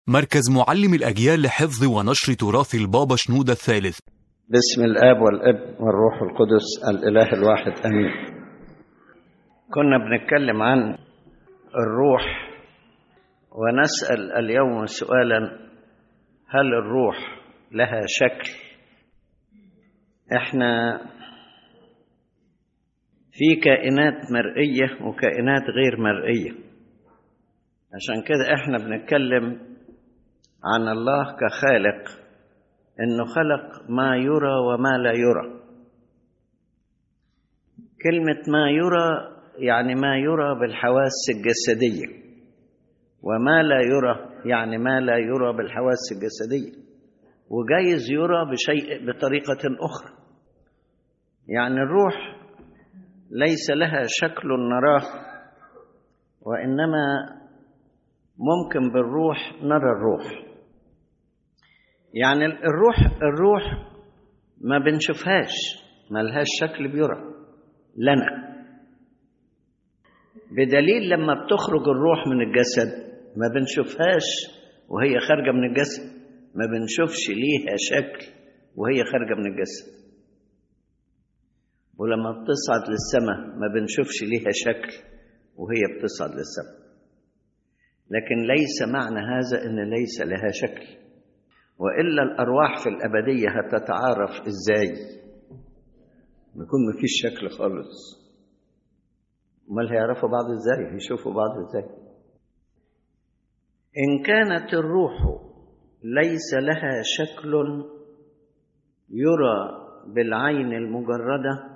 مركز معلم الأجيال لحفظ ونشر تراث البابا شنودة الثالث باسم الاب والابن والروح القدس الاله الواحد امين كنا بنتكلم عن الروح ونسال اليوم سؤالا هل الروح لها شكل احنا في كائنات مرئيه وكائنات غير مرئيه عشان كده احنا بنتكلم عن الله كخالق انه خلق ما يرى وما لا يرى كلمه ما يرى يعني ما يرى بالحواس الجسديه وما لا يرى يعني ما لا يرى بالحواس الجسديه وجايز يرى بشيء بطريقه اخرى يعني الروح ليس لها شكل نراه وانما ممكن بالروح نرى الروح يعني الروح الروح ما بنشوفهاش ما لهاش شكل بيرى لنا بدليل لما بتخرج الروح من الجسد ما بنشوفهاش وهي خارجة من الجسد ما بنشوفش ليها شكل وهي خارجة من الجسد ولما بتصعد للسماء ما بنشوفش ليها شكل وهي بتصعد للسماء لكن ليس معنى هذا ان ليس لها شكل والا الارواح في الابديه هتتعارف ازاي بيكون مفيش شكل خالص امال هيعرفوا بعض ازاي هيشوفوا بعض ازاي ان كانت الروح ليس لها شكل يرى بالعين المجرده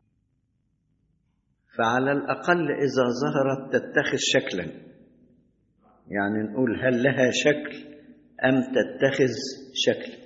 فعلى الاقل اذا ظهرت تتخذ شكلا يعني نقول هل لها شكل أم تتخذ شكل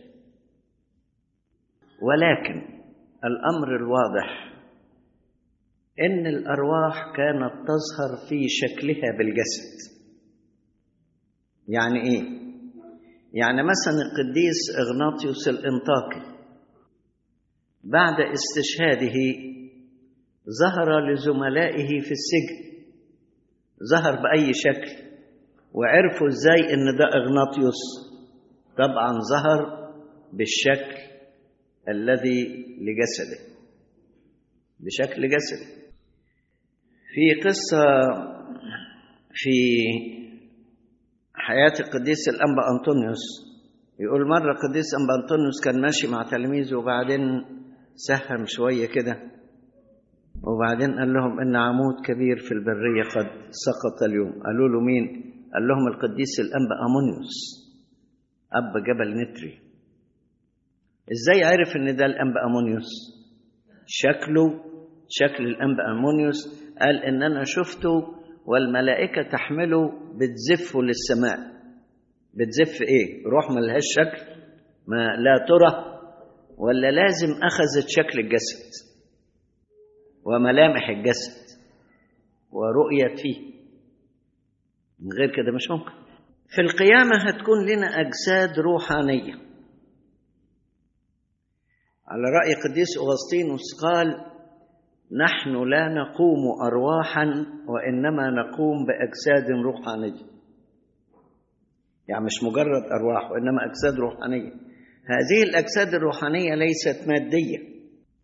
ولكن الأمر الواضح إن الأرواح كانت تظهر في شكلها بالجسد يعني إيه؟ يعني مثلا القديس إغناطيوس الإنطاكي بعد استشهاده ظهر لزملائه في السجن ظهر بأي شكل وعرفوا ازاي ان ده اغناطيوس طبعا ظهر بالشكل الذي لجسده بشكل جسده في قصة في حياة القديس الأنبا أنطونيوس يقول مرة القديس أنبا أنطونيوس كان ماشي مع تلاميذه وبعدين سهم شوية كده وبعدين قال لهم إن عمود كبير في البرية قد سقط اليوم قالوا له مين قال لهم القديس الأنبا أمونيوس أب جبل نتري إزاي عرف إن ده الأنبا أمونيوس شكله شكل الأنبا أمونيوس قال إن أنا شفته والملائكة تحمله بتزفه للسماء بتزف إيه روح ملهاش شكل ما لا ترى ولا لازم أخذت شكل الجسد وملامح الجسد ورؤية فيه من غير كده مش ممكن في القيامة هتكون لنا أجساد روحانية على رأي قديس أغسطينوس قال نحن لا نقوم أرواحا وإنما نقوم بأجساد روحانية يعني مش مجرد أرواح وإنما أجساد روحانية هذه الأجساد الروحانية ليست مادية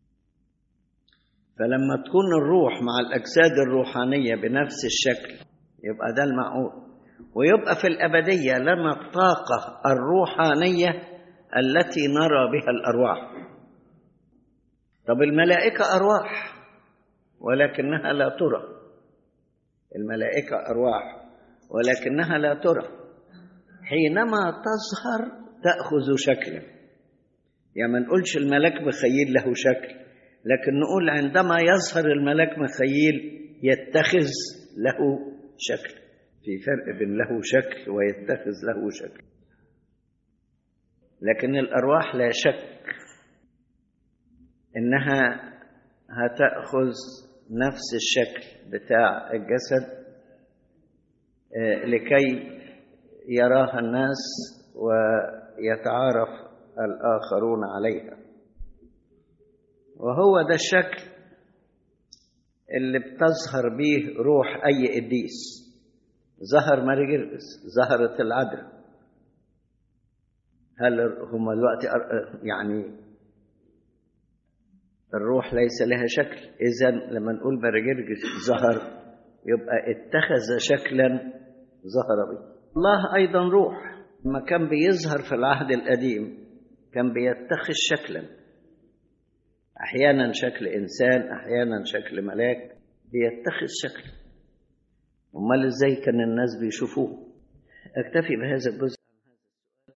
فلما تكون الروح مع الأجساد الروحانية بنفس الشكل يبقى ده المعقول ويبقى في الأبدية لنا الطاقة الروحانية التي نرى بها الأرواح طب الملائكة أرواح ولكنها لا ترى الملائكة أرواح ولكنها لا ترى حينما تظهر تأخذ شكلا يعني ما نقولش الملك مخيل له شكل لكن نقول عندما يظهر الملك مخيل يتخذ له شكل في فرق بين له شكل ويتخذ له شكل لكن الارواح لا شك انها هتاخذ نفس الشكل بتاع الجسد لكي يراها الناس ويتعارف الاخرون عليها وهو ده الشكل اللي بتظهر به روح أي قديس ظهر ماري جرجس ظهرت العذراء هل هم الوقت يعني الروح ليس لها شكل إذا لما نقول برجرجس ظهر يبقى اتخذ شكلا ظهر به الله أيضا روح لما كان بيظهر في العهد القديم كان بيتخذ شكلا أحيانا شكل إنسان أحيانا شكل ملاك بيتخذ شكل أمال إزاي كان الناس بيشوفوه أكتفي بهذا الجزء